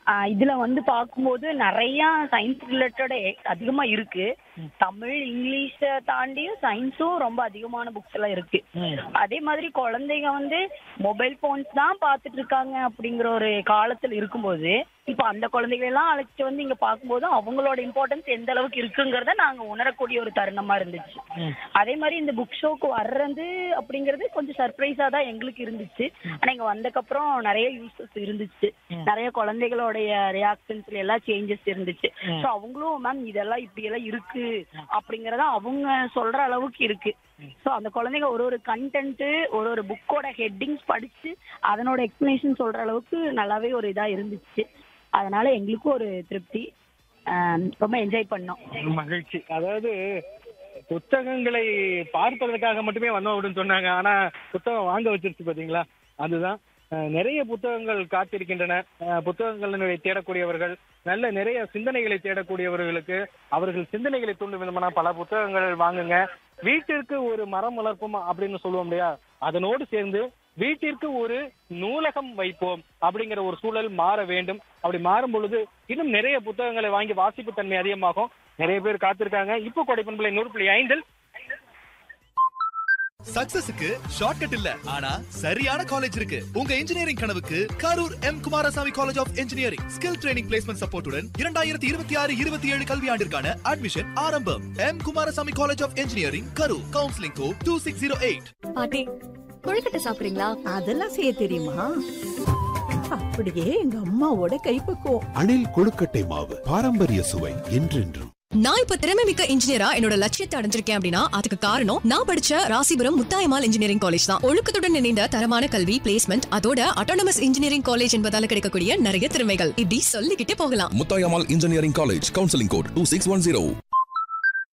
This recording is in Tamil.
ஆஹ் இதுல வந்து பார்க்கும்போது நிறைய சயின்ஸ் ரிலேட்டட் அதிகமா இருக்கு தமிழ் இங்கிலீஷ தாண்டியும் சயின்ஸும் ரொம்ப அதிகமான புக்ஸ் எல்லாம் இருக்கு அதே மாதிரி குழந்தைங்க வந்து மொபைல் போன்ஸ் தான் பார்த்துட்டு இருக்காங்க அப்படிங்கிற ஒரு காலத்துல இருக்கும்போது இப்ப அந்த குழந்தைகளை எல்லாம் அழைச்சிட்டு வந்து இங்க பார்க்கும்போது அவங்களோட இம்பார்ட்டன்ஸ் எந்த அளவுக்கு இருக்குங்கிறத நாங்க உணரக்கூடிய ஒரு தருணமா இருந்துச்சு அதே மாதிரி இந்த புக் ஷோக்கு வர்றது அப்படிங்கிறது கொஞ்சம் சர்ப்ரைஸா தான் எங்களுக்கு இருந்துச்சு ஆனா இங்க வந்ததுக்கப்புறம் நிறைய யூசஸ் இருந்துச்சு நிறைய குழந்தைகளுடைய ரியாக்ஷன்ஸ்ல எல்லாம் சேஞ்சஸ் இருந்துச்சு ஸோ அவங்களும் மேம் இதெல்லாம் இப்படி எல்லாம் இருக்கு அப்படிங்கறத அவங்க சொல்ற அளவுக்கு இருக்கு ஸோ அந்த குழந்தைங்க ஒரு ஒரு கண்டென்ட் ஒரு ஒரு புக்கோட ஹெட்டிங்ஸ் படிச்சு அதனோட எக்ஸ்பிளனேஷன் சொல்ற அளவுக்கு நல்லாவே ஒரு இதா இருந்துச்சு அதனால எங்களுக்கும் ஒரு திருப்தி ஆம், ரொம்ப என்ஜாய் பண்ணோம் மகிழ்ச்சி அதாவது புத்தகங்களை பார்ப்பதற்காக மட்டுமே வந்தோம் அப்படின்னு சொன்னாங்க ஆனா புத்தகம் வாங்க வச்சிருச்சு பாத்தீங்களா அதுதான் அஹ், நிறைய புத்தகங்கள் காத்திருக்கின்றன அஹ், புத்தகங்களை தேடக்கூடியவர்கள் நல்ல நிறைய சிந்தனைகளை தேடக்கூடியவர்களுக்கு அவர்கள் சிந்தனைகளை தூண்டும் விதமான பல புத்தகங்கள் வாங்குங்க வீட்டிற்கு ஒரு மரம் வளர்ப்போம் அப்படின்னு சொல்லுவோம் இல்லையா அதனோடு சேர்ந்து வீட்டிற்கு ஒரு நூலகம் வைப்போம் அப்படிங்கிற ஒரு சூழல் மாற வேண்டும் அப்படி மாறும் பொழுது இன்னும் நிறைய புத்தகங்களை வாங்கி வாசிப்பு தன்மை அதிகமாகும் நிறைய பேர் காத்திருக்காங்க இப்போ கொடைப்பண்பலை நூறு புள்ளி ஐந்தில் சக்சஸுக்கு ஷார்ட்கட் இல்ல ஆனா சரியான காலேஜ் இருக்கு உங்க இன்ஜினியரிங் கனவுக்கு Karur M Kumarasamy college of engineering skill training placement சப்போர்ட்டுடன் இரண்டாயிரத்தி இருபத்தி ஆறு இருபத்தி ஏழு கல்வியாண்டிற்கான அட்மிஷன் ஆரம்பம் M Kumarasamy college of engineering Karur counselling code two six zero eight பாட்டி கொழுக்கட்டை சாப்பிடுறீங்களா அதெல்லாம் செய்ய தெரியுமா அப்படியே எங்க அம்மாவோட கைப்பக்குவம் அணில் கொழுக்கட்டை மாவு பாரம்பரிய சுவை என்றென்றும் நான் இப்ப திறமை மிக்க இன்ஜினியரா என்னோட லட்சியத்தை அடைஞ்சிருக்கேன் அப்படின்னா அதுக்கு காரணம் நான் படிச்ச ராசிபுரம் முத்தாயமால் இன்ஜினியரிங் காலேஜ் தான் ஒழுக்கத்துடன் இணைந்த தரமான கல்வி பிளேஸ்மெண்ட் அதோட அட்டானமஸ் இன்ஜினியரிங் காலேஜ் என்பதால கிடைக்கக்கூடிய நிறைய திறமைகள் இப்படி சொல்லிக்கிட்டே போகலாம் Muthayammal engineering college counselling code two six one zero